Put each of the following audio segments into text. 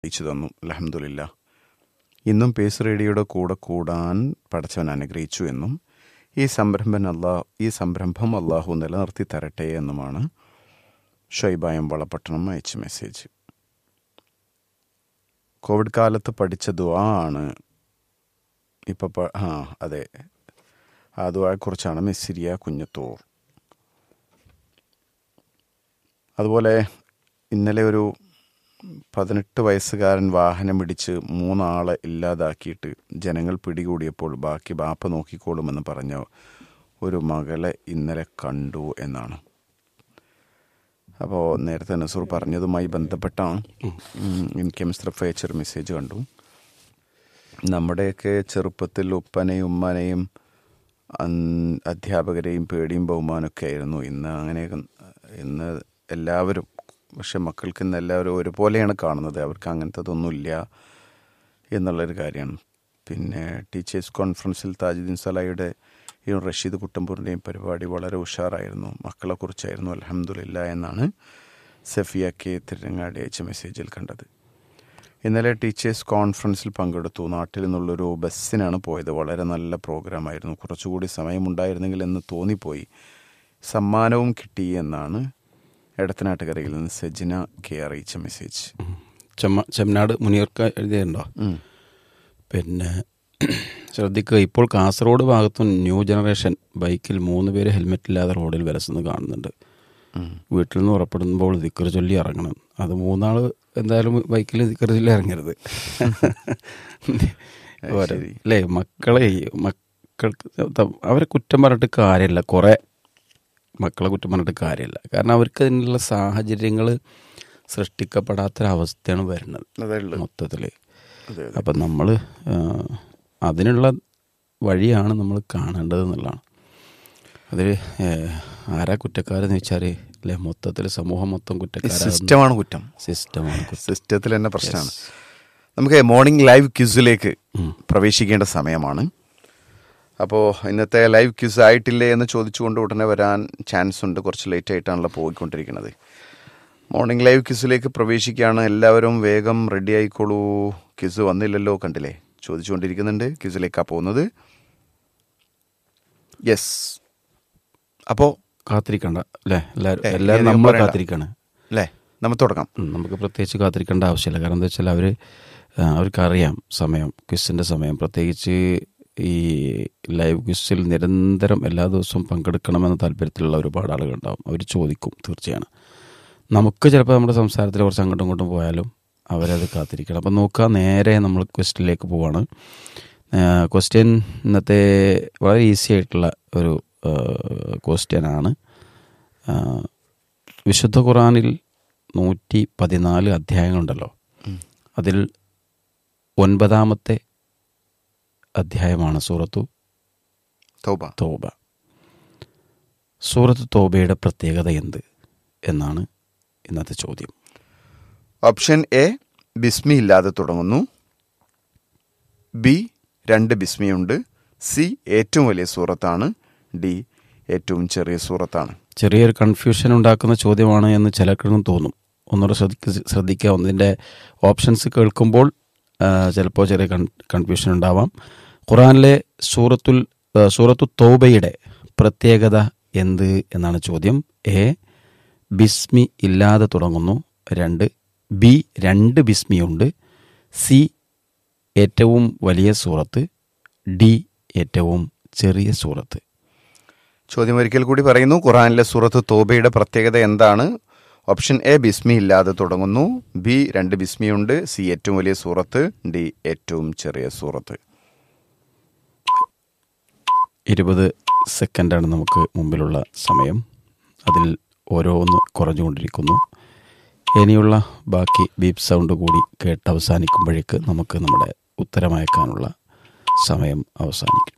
അറിയിച്ചു തന്നു അലഹമുല്ല ഇന്നും പേസ് റേഡിയോയുടെ കൂടെ കൂടാൻ പടച്ചവൻ അനുഗ്രഹിച്ചു എന്നും ഈ സംരംഭൻ അള്ളാഹ് ഈ സംരംഭം അള്ളാഹു നിലനിർത്തി തരട്ടെ എന്നുമാണ് ഷൊയ്ബായം വളപട്ടണം അയച്ച മെസ്സേജ് കോവിഡ് കാലത്ത് പഠിച്ച ദുആ ആണ് ഇപ്പോൾ ആ അതെ ആ ദുആയെക്കുറിച്ചാണ് മിസ്സിരിയ കുഞ്ഞത്തൂർ അതുപോലെ ഇന്നലെ ഒരു പതിനെട്ട് വയസ്സുകാരൻ വാഹനമിടിച്ച് മൂന്നാളെ ഇല്ലാതാക്കിയിട്ട് ജനങ്ങൾ പിടികൂടിയപ്പോൾ ബാക്കി ബാപ്പ നോക്കിക്കോളുമെന്ന് പറഞ്ഞ ഒരു മകളെ ഇന്നലെ കണ്ടു എന്നാണ് അപ്പോൾ നേരത്തെ നസൂർ പറഞ്ഞതുമായി ബന്ധപ്പെട്ടാണ് ഉം, എനിക്ക് മിസ്റ്റർ ഫേച്ചർ മെസ്സേജ് കണ്ടു നമ്മുടെയൊക്കെ ചെറുപ്പത്തിൽ ഉപ്പനെയും ഉമ്മനെയും അൻ- അധ്യാപകരെയും പേടിയും ബഹുമാനമൊക്കെ ആയിരുന്നു ഇന്ന് അങ്ങനെ ഇന്ന് എല്ലാവരും പക്ഷെ മക്കൾക്ക് ഇന്ന് എല്ലാവരും ഒരുപോലെയാണ് കാണുന്നത് അവർക്ക് അങ്ങനത്തതൊന്നുമില്ല എന്നുള്ളൊരു കാര്യമാണ് പിന്നെ ടീച്ചേഴ്സ് കോൺഫറൻസിൽ താജുദ്ദീൻ സലായിയുടെ ഈ റഷീദ് കുട്ടമ്പൂരിൻ്റെയും പരിപാടി വളരെ ഉഷാറായിരുന്നു മക്കളെക്കുറിച്ചായിരുന്നു അലഹമുല്ല എന്നാണ് സഫിയ കെ തിരങ്ങാടി അയച്ച മെസ്സേജിൽ കണ്ടത് ഇന്നലെ ടീച്ചേഴ്സ് കോൺഫറൻസിൽ പങ്കെടുത്തു നാട്ടിൽ നിന്നുള്ളൊരു ബസ്സിനാണ് പോയത് വളരെ നല്ല പ്രോഗ്രാമായിരുന്നു കുറച്ചുകൂടി സമയമുണ്ടായിരുന്നെങ്കിൽ എന്ന് തോന്നിപ്പോയി സമ്മാനവും കിട്ടി എന്നാണ് എടത്തനാട്ടുകരയിൽ നിന്ന് സജിന കെ അറിയിച്ച മെസ്സേജ് ചെമ്മ ചെമ്മനാട് മുനിയർക്ക് എഴുതിയിട്ടുണ്ടോ ഉം. പിന്നെ ശ്രദ്ധിക്കുക ഇപ്പോൾ കാസർഗോഡ് ഭാഗത്തും ന്യൂ ജനറേഷൻ ബൈക്കിൽ മൂന്ന് പേര് ഹെൽമെറ്റ് ഇല്ലാതെ റോഡിൽ വിലസുന്നത് കാണുന്നുണ്ട് ഉം. വീട്ടിൽ നിന്ന് പുറപ്പെടുമ്പോൾ ദിക്കർ ചൊല്ലി ഇറങ്ങണം അത് മൂന്നാൾ എന്തായാലും ബൈക്കിൽ ദിക്കർ ചൊല്ലി ഇറങ്ങരുത് അത് ഓരോ- ശരി. അല്ലേ മക്കളെ മക്കൾക്ക് ത- അവരെ കുറ്റം പറഞ്ഞിട്ട് കാര്യമില്ല കുറേ മക്കളെ കുറ്റം പറഞ്ഞിട്ട് കാര്യമില്ല കാരണം അവർക്ക് അതിനുള്ള സാഹചര്യങ്ങൾ സൃഷ്ടിക്കപ്പെടാത്തൊരവസ്ഥയാണ് വരുന്നത് അതേ ഉള്ളൂ മൊത്തത്തിൽ അതെ അതെ അപ്പം നമ്മൾ അതിനുള്ള വഴിയാണ് നമ്മൾ കാണേണ്ടത് എന്നുള്ളതാണ് അതിൽ ആരാ കുറ്റക്കാരെന്ന് വെച്ചാൽ അല്ലെ മൊത്തത്തിൽ സമൂഹം മൊത്തം ഈ കുറ്റക്കാരാണ് സിസ്റ്റമാണ് കുറ്റം സിസ്റ്റമാണ് കുറ്റം സിസ്റ്റത്തിൽ തന്നെ പ്രശ്നമാണ് നമുക്ക് മോർണിംഗ് ലൈവ് ക്യൂസിലേക്ക് പ്രവേശിക്കേണ്ട സമയമാണ് അപ്പോൾ ഇന്നത്തെ ലൈവ് ക്യൂസ് ആയിട്ടില്ലേ എന്ന് ചോദിച്ചുകൊണ്ട് ഉടനെ വരാൻ ചാൻസ് ഉണ്ട് കുറച്ച് ലേറ്റ് ആയിട്ടാണല്ലോ പോയിക്കൊണ്ടിരിക്കുന്നത് മോർണിംഗ് ലൈവ് ക്യൂസിലേക്ക് പ്രവേശിക്കുകയാണ് എല്ലാവരും വേഗം റെഡി ആയിക്കോളൂ ക്യൂസ് വന്നില്ലല്ലോ കണ്ടില്ലേ ചോദിച്ചുകൊണ്ടിരിക്കുന്നുണ്ട് ക്യൂസിലേക്കാണ് പോകുന്നത് യെസ് അപ്പോൾ കാത്തിരിക്കണ്ട അല്ലേ എല്ലാവരും ഏ, എല്ലാവരും ഇനി നമ്മൾ പറയണ്ട. കാത്തിരിക്കാണ് അല്ലേ നമുക്ക് തുടങ്ങാം ഉം, നമുക്ക് പ്രത്യേകിച്ച് കാത്തിരിക്കേണ്ട ആവശ്യമില്ല കാരണം എന്താ വെച്ചാൽ അവർ അവർക്കറിയാം സമയം ക്വിസിൻ്റെ സമയം പ്രത്യേകിച്ച് ഈ ലൈവ് ക്വിസിൽ നിരന്തരം എല്ലാ ദിവസവും പങ്കെടുക്കണമെന്ന താല്പര്യത്തിലുള്ള ഒരുപാട് ആളുകളുണ്ടാവും അവർ ചോദിക്കും തീർച്ചയാണ് നമുക്ക് ചിലപ്പോൾ നമ്മുടെ സംസാരത്തിൽ കുറച്ച് അങ്ങോട്ടും ഇങ്ങോട്ടും പോയാലും അവരത് കാത്തിരിക്കണം അപ്പം നോക്കുക നേരെ നമ്മൾ ക്വസ്റ്റിലേക്ക് പോവാണ് ക്വസ്റ്റ്യൻ ഇന്നത്തെ വളരെ ഈസി ആയിട്ടുള്ള ഒരു ക്വസ്റ്റ്യൻ ആണ് വിശുദ്ധ ഖുറാനിൽ നൂറ്റി പതിനാല് അധ്യായങ്ങളുണ്ടല്ലോ അതിൽ ഒൻപതാമത്തെ അധ്യായമാണ് സൂറത്തു തൗബ തോബ സൂറത്ത് തോബയുടെ പ്രത്യേകത എന്ത് എന്നാണ് ഇന്നത്തെ ചോദ്യം ഓപ്ഷൻ എ ബിസ്മി ഇല്ലാതെ തുടങ്ങുന്നു ബി രണ്ട് ബിസ്മിയുണ്ട് സി ഏറ്റവും വലിയ സൂറത്താണ് ഡി ഏറ്റവും ചെറിയ സൂറത്താണ് ചെറിയൊരു കൺഫ്യൂഷൻ ഉണ്ടാക്കുന്ന ചോദ്യമാണ് എന്ന് ചിലർക്കും തോന്നും ഒന്നുകൂടെ ശ്രദ്ധിക്ക ശ്രദ്ധിക്കുക ഒന്നിൻ്റെ ഓപ്ഷൻസ് കേൾക്കുമ്പോൾ ആ, ചിലപ്പോൾ ചെറിയ കൺ കൺഫ്യൂഷൻ ഉണ്ടാവാം ഖുറാനിലെ സൂറത്തുൽ ആ, സൂറത്തു തോബയുടെ പ്രത്യേകത എന്ത് എന്നാണ് ചോദ്യം എ ബിസ്മി ഇല്ലാതെ തുടങ്ങുന്നു രണ്ട് ബി രണ്ട് ബിസ്മിയുണ്ട് സി ഏറ്റവും വലിയ സൂറത്ത് ഡി ഏറ്റവും ചെറിയ സൂറത്ത് ചോദ്യം ഒരിക്കൽ കൂടി പറയുന്നു ഖുറാനിലെ സൂറത്ത് തോബയുടെ പ്രത്യേകത എന്താണ് ഓപ്ഷൻ എ ബിസ്മി ഇല്ലാതെ തുടങ്ങുന്നു ബി രണ്ട് ബിസ്മിയുണ്ട് സി ഏറ്റവും വലിയ സൂറത്ത് ഡി ഏറ്റവും ചെറിയ സൂറത്ത് ഇരുപത് സെക്കൻഡാണ് നമുക്ക് മുമ്പിലുള്ള സമയം അതിൽ ഓരോന്ന് കുറഞ്ഞുകൊണ്ടിരിക്കുന്നു ഇനിയുള്ള ബാക്കി ബീപ് സൗണ്ട് കൂടി കേട്ട് അവസാനിക്കുമ്പോഴേക്ക് നമുക്ക് നമ്മുടെ ഉത്തരമയക്കാനുള്ള സമയം അവസാനിക്കും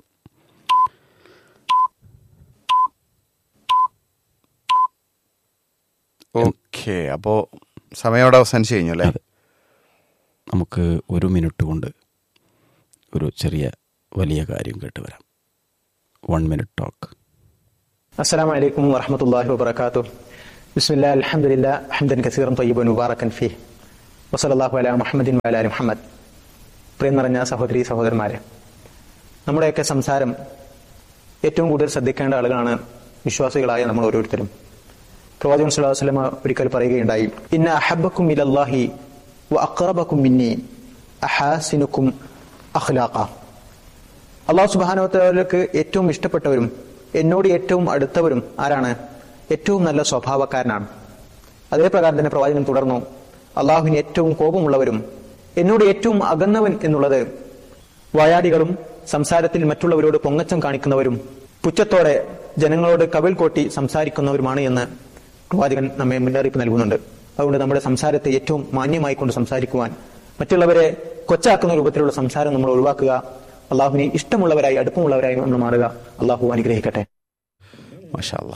ഓക്കെ അപ്പോൾ സമയം അവിടെ അവസാനിച്ച് കഴിഞ്ഞു അല്ലേ അതെ. നമുക്ക് ഒരു മിനിറ്റ് കൊണ്ട് ഒരു ചെറിയ വലിയ കാര്യം കേട്ട് വരാം വൺ മിനിറ്റ് ടോക്ക് السلام عليكم ورحمة الله وبركاته بسم الله الحمد لله حمدا كثيرا طيبا مباركا فيه വസലല്ലാഹു അല മുഹമ്മദിൻ വല മുഹമ്മദ് പ്രിയം നിറഞ്ഞ സഹോദരി സഹോദരന്മാരെ നമ്മുടെയൊക്കെ സംസാരം ഏറ്റവും കൂടുതൽ ശ്രദ്ധിക്കേണ്ട ആളുകളാണ് വിശ്വാസികളായ നമ്മൾ ഓരോരുത്തരും പ്രവാചകൻ സ്വല്ലല്ലാഹു അലൈഹി വസല്ലമ ഒരിക്കൽ പറയുകയുണ്ടായി ഇന്ന അഹബ്ബക്കും ഇലല്ലാഹി വ അഖറബക്കും മിന്നി അഹാസിനുക്കും അഖ്ലാഖ അള്ളാഹു സുബാനോത്തവർക്ക് ഏറ്റവും ഇഷ്ടപ്പെട്ടവരും എന്നോട് ഏറ്റവും അടുത്തവരും ആരാണ് ഏറ്റവും നല്ല സ്വഭാവക്കാരനാണ് അതേ പ്രകാരം തന്നെ പ്രവാചകൻ തുടർന്നു അള്ളാഹുവിന് ഏറ്റവും കോപമുള്ളവരും എന്നോട് ഏറ്റവും അകന്നവൻ എന്നുള്ളത് വായാടികളും സംസാരത്തിൽ മറ്റുള്ളവരോട് പൊങ്ങച്ചം കാണിക്കുന്നവരും പുച്ഛത്തോടെ ജനങ്ങളോട് കവിൾ കോട്ടി സംസാരിക്കുന്നവരുമാണ് എന്ന് പ്രവാചകൻ നമ്മെ മുന്നറിയിപ്പ് നൽകുന്നുണ്ട് അതുകൊണ്ട് നമ്മുടെ സംസാരത്തെ ഏറ്റവും മാന്യമായി കൊണ്ട് സംസാരിക്കുവാൻ മറ്റുള്ളവരെ കൊച്ചാക്കുന്ന രൂപത്തിലുള്ള സംസാരം നമ്മൾ ഒഴിവാക്കുക അള്ളാഹുവിന് ഇഷ്ടമുള്ളവരായി അടുപ്പമുള്ളവരായി നമ്മൾ മാറുക അള്ളാഹു അനുഗ്രഹിക്കട്ടെ മാഷാ അല്ലാ.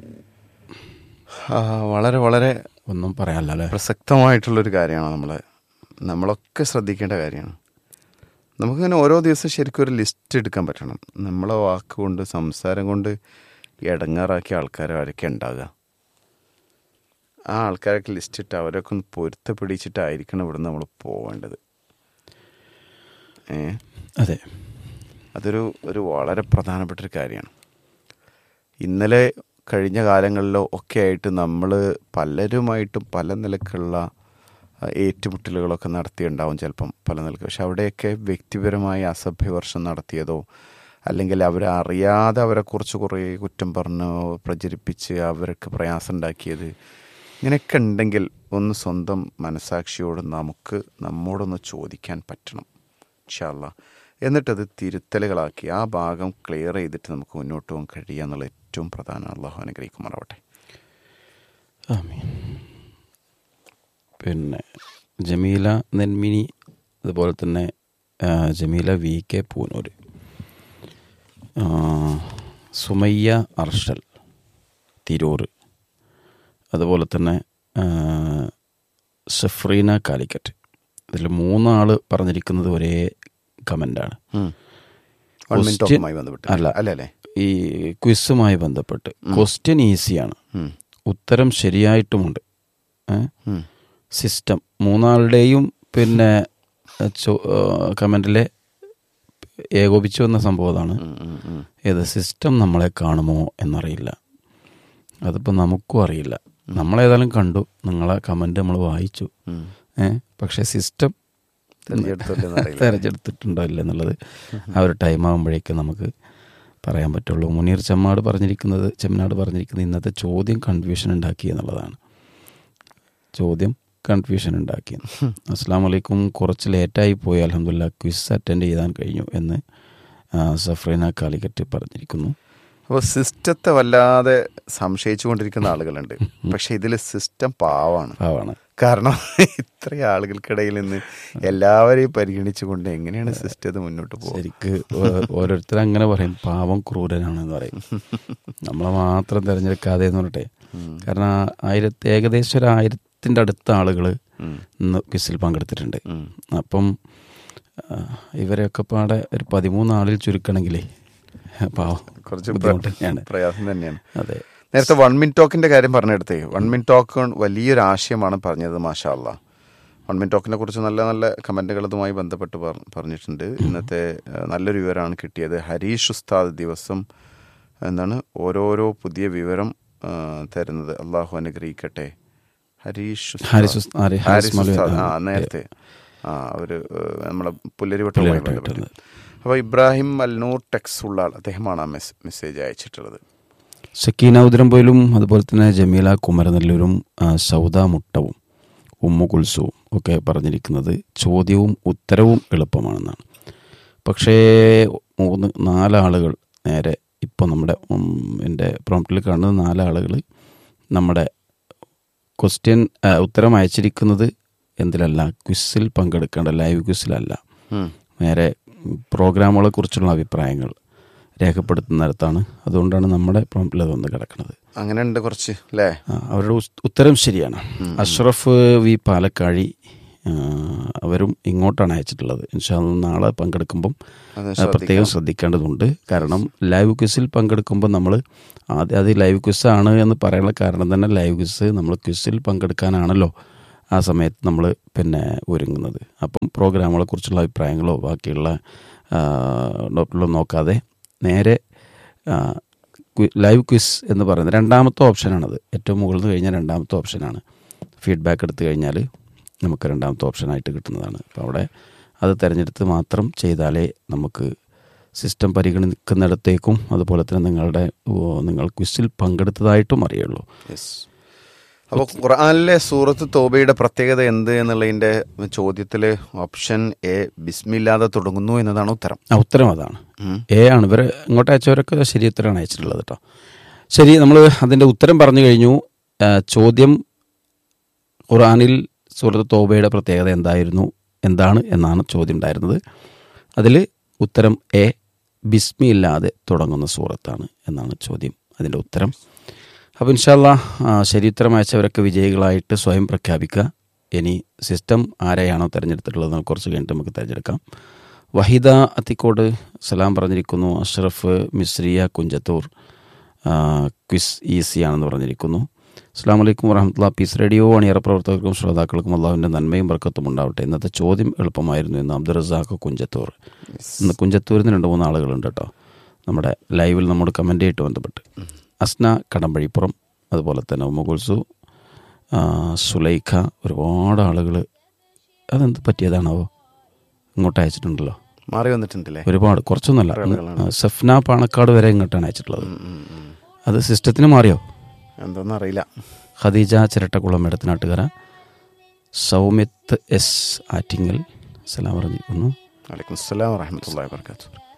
ആ, വളരെ വളരെ ഒന്നും പറയാനല്ല അല്ലേ പ്രസക്തമായിട്ടുള്ളൊരു കാര്യമാണ് നമ്മൾ നമ്മളൊക്കെ ശ്രദ്ധിക്കേണ്ട കാര്യമാണ് നമുക്കിങ്ങനെ ഓരോ ദിവസം ശരിക്കും ഒരു ലിസ്റ്റ് എടുക്കാൻ പറ്റണം നമ്മളെ വാക്കുകൊണ്ട് സംസാരം കൊണ്ട് ഇടങ്ങാറാക്കിയ ആൾക്കാർ ആരൊക്കെ ഉണ്ടാകുക ആ ആൾക്കാരൊക്കെ ലിസ്റ്റ് ഇട്ട് അവരൊക്കെ ഒന്ന് പൊരുത്തപ്പിടിച്ചിട്ടായിരിക്കണം ഇവിടുന്ന് നമ്മൾ പോവേണ്ടത് ഏ അതെ അതൊരു ഒരു വളരെ പ്രധാനപ്പെട്ട ഒരു കാര്യമാണ് ഇന്നലെ കഴിഞ്ഞ കാലങ്ങളിലോ ഒക്കെ ആയിട്ട് നമ്മൾ പലരുമായിട്ടും പല നിലക്കുള്ള ആ, ഏറ്റുമുട്ടലുകളൊക്കെ നടത്തിയിട്ടുണ്ടാവും ചിലപ്പം പല നിലക്ക് പക്ഷെ അവിടെയൊക്കെ വ്യക്തിപരമായി അസഭ്യവർഷം നടത്തിയതോ അല്ലെങ്കിൽ അവരെ അറിയാതെ അവരെക്കുറിച്ച് കുറേ കുറ്റം പറഞ്ഞ് പ്രചരിപ്പിച്ച് അവർക്ക് പ്രയാസം ഉണ്ടാക്കിയത് ഇങ്ങനെയൊക്കെ ഉണ്ടെങ്കിൽ ഒന്ന് സ്വന്തം മനസാക്ഷിയോട് നമുക്ക് നമ്മോടൊന്ന് ചോദിക്കാൻ പറ്റണം ഇൻഷാല്ല എന്നിട്ടത് തിരുത്തലുകളാക്കി ആ ഭാഗം ക്ലിയർ ചെയ്തിട്ട് നമുക്ക് മുന്നോട്ട് പോകാൻ കഴിയുക എന്നുള്ള ഏറ്റവും പ്രധാന അള്ളാഹു അനുഗ്രഹിക്കുമാറാവട്ടെ ആമീൻ പിന്നെ ജമീല നെന്മിനി അതുപോലെ തന്നെ ആ, ജമീല വി കെ പൂനൂർ ആ, സുമയ്യ അർഷൽ തിരൂർ അതുപോലെ തന്നെ ആ, ഷഫ്രീന കാലിക്കറ്റ് ഇതിൽ മൂന്നാൾ പറഞ്ഞിരിക്കുന്നത് ഒരേ കമൻ്റാണ് വൺ Question- മിനിറ്റുമായി ബന്ധപ്പെട്ട് അല്ല. അല്ല അല്ലേ ഈ ക്വിസുമായി ബന്ധപ്പെട്ട് ക്വസ്റ്റ്യൻ ഈസിയാണ് ഉം. ഉത്തരം ശരിയായിട്ടുമുണ്ട് ഏ? ഉം. സിസ്റ്റം മൂന്നാളുടെയും പിന്നെ കമൻറ്റിലെ ഏകോപിച്ചു വന്ന സംഭവം അതാണ് ഉം, ഉം, ഉം. ഏത് സിസ്റ്റം നമ്മളെ കാണുമോ എന്നറിയില്ല അതിപ്പോൾ നമുക്കും അറിയില്ല നമ്മളേതായാലും കണ്ടു നിങ്ങളെ കമൻറ്റ് നമ്മൾ വായിച്ചു ഉം. ഏ പക്ഷേ സിസ്റ്റം തിരഞ്ഞെടുത്തല്ലോ എന്നറിയില്ല. തിരഞ്ഞെടുത്തിട്ടുണ്ടോ ഇല്ല എന്നുള്ളത് ആ ഒരു ടൈം ആകുമ്പോഴേക്കും നമുക്ക് പറയാൻ പറ്റുള്ളൂ മുനീർ ചെമ്മാട് പറഞ്ഞിരിക്കുന്നത് ചെമ്മനാട് പറഞ്ഞിരിക്കുന്നത് ഇന്നത്തെ ചോദ്യം കൺഫ്യൂഷൻ ഉണ്ടാക്കി എന്നുള്ളതാണ് ചോദ്യം കൺഫ്യൂഷൻ ഉണ്ടാക്കി അസ്സാം വലൈക്കും കുറച്ച് ലേറ്റായി പോയി അലഹമില്ല ക്വിസ് അറ്റൻഡ് ചെയ്യാൻ കഴിഞ്ഞു എന്ന് ആ, സഫ്രീന കാലിക്കറ്റ് പറഞ്ഞിരിക്കുന്നു അപ്പോൾ സിസ്റ്റത്തെ വല്ലാതെ സംശയിച്ചു കൊണ്ടിരിക്കുന്ന ആളുകളുണ്ട് പക്ഷെ ഇതിൽ സിസ്റ്റം പാവാണ് പാവാണ് കാരണം ഇത്ര ആളുകൾക്കിടയിൽ നിന്ന് എല്ലാവരെയും പരിഗണിച്ചുകൊണ്ട് എങ്ങനെയാണ് സിസ്റ്റം ഇത് മുന്നോട്ട് പോകുന്നത് ശരിക്ക് ഓ- ഓരോരുത്തർ അങ്ങനെ പറയും പാവം ക്രൂരനാണെന്ന് പറയും നമ്മളെ മാത്രം തിരഞ്ഞെടുക്കാതെ എന്ന് പറയട്ടെ കാരണം ആ ആയിരത്തി ഏകദേശം ഒരു ആയിരത്തിൻ്റെ അടുത്ത ആളുകൾ ഇന്ന് ക്വിസിൽ പങ്കെടുത്തിട്ടുണ്ട് അപ്പം ആ, ഇവരെയൊക്കെ പാടെ ഒരു പതിമൂന്ന് ആളിൽ ചുരുക്കണമെങ്കിലേ പാവം കുറച്ച് ബുദ്ധിമുട്ട് പ്ര- തന്നെയാണ് പ്രയാസം തന്നെയാണ് അതെ നേരത്തെ വൺ മിനിറ്റ് ടോക്കിന്റെ കാര്യം പറഞ്ഞെടുത്തേ വൺ മിനിറ്റ് ടോക്ക് വലിയൊരു ആശയമാണ് പറഞ്ഞത് മാഷാ അല്ലാ വൺ മിനിറ്റ് ടോക്കിനെ കുറിച്ച് നല്ല നല്ല കമന്റുകൾ ഇതുമായി ബന്ധപ്പെട്ട് പറ- പറഞ്ഞിട്ടുണ്ട് ഇന്നത്തെ ഏഹ്, നല്ലൊരു വിവരമാണ് കിട്ടിയത് ഹരീഷ് ഉസ്താദ് ദിവസം എന്താണ് ഓരോരോ പുതിയ വിവരം ആ, തരുന്നത് അള്ളാഹു അനുഗ്രഹിക്കട്ടെ ഹരീഷ് ഉസ്താദ്. ഹാരിസ് ഉസ്- ഹാരി- ഹാരിസ് ഹാരിസ് മൗലവി, ഉസ്താദ്. ആ ആ, നേരത്തെ ആ അവര് ഏഹ്, നമ്മളെ പുല്ലരിവട്ടവുമായി പുല്ലരിവട്ടം ബന്ധപ്പെട്ട് അപ്പോൾ ഇബ്രാഹിം അൽനൂർ ടെക്സ് ഉള്ള ആൾ അദ്ദേഹമാണ് ആ മെസ് മെസ്സേജ് അയച്ചിട്ടുള്ളത് സക്കീന ഉദരംപോയിലും അതുപോലെ തന്നെ ജമീല കുമരനെല്ലൂരും ആ, സൗദ മുട്ടവും ഉമ്മു കുൽസുവും ഒക്കെ പറഞ്ഞിരിക്കുന്നത് ചോദ്യവും ഉത്തരവും എളുപ്പമാണെന്നാണ് പക്ഷേ മൂന്ന് നാലാളുകൾ നേരെ ഇപ്പോൾ നമ്മുടെ ഉം, എൻ്റെ പ്രോംപ്റ്റിൽ കാണുന്നത് നാലാളുകൾ നമ്മുടെ ക്വസ്റ്റ്യൻ ആ, ഉത്തരം അയച്ചിരിക്കുന്നത് എന്തിലല്ല ക്വിസിൽ പങ്കെടുക്കേണ്ട ലൈവ് ക്വിസിലല്ല ഉം. നേരെ പ്രോഗ്രാമുകളെ കുറിച്ചുള്ള അഭിപ്രായങ്ങൾ രേഖപ്പെടുത്തുന്നിടത്താണ് അതുകൊണ്ടാണ് നമ്മുടെ പ്രോംപ്റ്റിൽ അത് വന്ന് കിടക്കുന്നത് അങ്ങനെ ഉണ്ട് കുറച്ച് അല്ലേ ആ, അവരുടെ ഉസ്- ഉത്തരം ശരിയാണ് അഷ്റഫ് വി പാലക്കാഴി ആ, അവരും ഇങ്ങോട്ടാണ് അയച്ചിട്ടുള്ളത് ഇൻഷാ അല്ലാ നാളെ പങ്കെടുക്കുമ്പം അത് ആ, പ്രത്യേകം ശ്രദ്ധിക്കേണ്ടതുണ്ട് കാരണം ലൈവ് ക്വിസിൽ പങ്കെടുക്കുമ്പോൾ നമ്മൾ ആദ്യം അത് ലൈവ് ക്വിസ് ആണ് എന്ന് പറയാനുള്ള കാരണം തന്നെ ലൈവ് ക്വിസ് നമ്മൾ ക്വിസിൽ പങ്കെടുക്കാനാണല്ലോ ആ സമയത്ത് നമ്മൾ പിന്നെ ഒരുങ്ങുന്നത് അപ്പം പ്രോഗ്രാമുകളെ കുറിച്ചുള്ള അഭിപ്രായങ്ങളോ ബാക്കിയുള്ള ആ, ഡോക്ടറിലോ നോക്കാതെ നേരെ ആ, ക്വി- ലൈവ് ക്വിസ് എന്ന് പറയുന്നത് രണ്ടാമത്തെ ഓപ്ഷനാണത് ഏറ്റവും മുകളിൽ നിന്ന് കഴിഞ്ഞാൽ രണ്ടാമത്തെ ഓപ്ഷനാണ് ഫീഡ്ബാക്ക് എടുത്തു കഴിഞ്ഞാൽ നമുക്ക് രണ്ടാമത്തെ ഓപ്ഷനായിട്ട് കിട്ടുന്നതാണ് അപ്പോൾ അവിടെ അത് തിരഞ്ഞെടുത്ത് മാത്രം ചെയ്താലേ നമുക്ക് സിസ്റ്റം പരിഗണിക്കുന്നിടത്തേക്കും അതുപോലെ തന്നെ നിങ്ങളുടെ ഓ, നിങ്ങൾ ക്വിസിൽ പങ്കെടുത്തതായിട്ടും അറിയുള്ളൂ യെസ് അപ്പോൾ ഖുർആനിലെ സൂറത്ത് തോബയുടെ പ്രത്യേകത എന്ത് എന്നുള്ളതിൻ്റെ ചോദ്യത്തിൽ ഓപ്ഷൻ എ ബിസ്മില്ലാതെ തുടങ്ങുന്നു എന്നതാണ് ഉത്തരം ആ ഉത്തരം അതാണ് ഉം. എ ആണ് ഇവർ ഇങ്ങോട്ട് അയച്ചവരൊക്കെ ശരി ഉത്തരമാണ് അയച്ചിട്ടുള്ളത് കേട്ടോ ശരി നമ്മൾ അതിൻ്റെ ഉത്തരം പറഞ്ഞു കഴിഞ്ഞു ആ, ചോദ്യം ഖുറാനിൽ സൂറത്ത് തോബയുടെ പ്രത്യേകത എന്തായിരുന്നു എന്താണ് എന്നാണ് ചോദ്യം ഉണ്ടായിരുന്നത് അതിൽ ഉത്തരം എ ബിസ്മി ഇല്ലാതെ തുടങ്ങുന്ന സൂറത്താണ് എന്നാണ് ചോദ്യം അതിൻ്റെ ഉത്തരം അപ്പോൾ ഇൻഷാല്ല ശരി ഉത്തരം അയച്ചവരൊക്കെ വിജയികളായിട്ട് സ്വയം പ്രഖ്യാപിക്കുക ഇനി സിസ്റ്റം ആരെയാണോ തിരഞ്ഞെടുത്തിട്ടുള്ളത് എന്ന് കുറച്ച് കഴിഞ്ഞിട്ട് നമുക്ക് തിരഞ്ഞെടുക്കാം വഹിദ അത്തിക്കോട് സലാം പറഞ്ഞിരിക്കുന്നു അഷ്റഫ് മിസ്രിയ കുഞ്ചത്തൂർ ആ, ക്വിസ് ഈസി ആണെന്ന് പറഞ്ഞിരിക്കുന്നു അസ്സാം വലൈക്കും വറഹമത്തുള്ള പീസ് റേഡിയോ അണിയറ പ്രവർത്തകർക്കും ശ്രോതാക്കൾക്കും അള്ളാഹുവിൻ്റെ നന്മയും ബർക്കത്തും ഉണ്ടാവട്ടെ ഇന്നത്തെ ചോദ്യം എളുപ്പമായിരുന്നു എന്ന് അബ്ദുൾ റസാഖ് കുഞ്ചത്തൂർ ഇന്ന് കുഞ്ചത്തൂരിൽ നിന്ന് രണ്ട് മൂന്ന് ആളുകളുണ്ട് കേട്ടോ നമ്മുടെ ലൈവിൽ നമ്മോട് കമൻ്റ് ആയിട്ട് ബന്ധപ്പെട്ട് അസ്ന കടമ്പഴിപ്പുറം അതുപോലെ തന്നെ ഉമ്മകുൽസു സുലൈഖ ഒരുപാട് ആളുകൾ അതെന്ത് പറ്റിയതാണാവോ ഇങ്ങോട്ട് അയച്ചിട്ടുണ്ടല്ലോ മാറി വന്നിട്ടുണ്ടല്ലേ ഒരുപാട് കുറച്ചൊന്നുമല്ല ആ, സഫ്ന പാണക്കാട് വരെ ഇങ്ങോട്ടാണ് അയച്ചിട്ടുള്ളത് ഉം, ഉം, ഉം. അത് സിസ്റ്റത്തിന് മാറിയോ എന്തോന്നും അറിയില്ല ഖദീജ ചിരട്ടക്കുളം എടത്തനാട്ടുകര സൗമ്യത്ത് എസ് ആറ്റിങ്ങൽ സലാം പറഞ്ഞിരിക്കുന്നു വലൈക്കും അസ്സലാം വറഹമത്തല്ലാ വർക്കാത്തു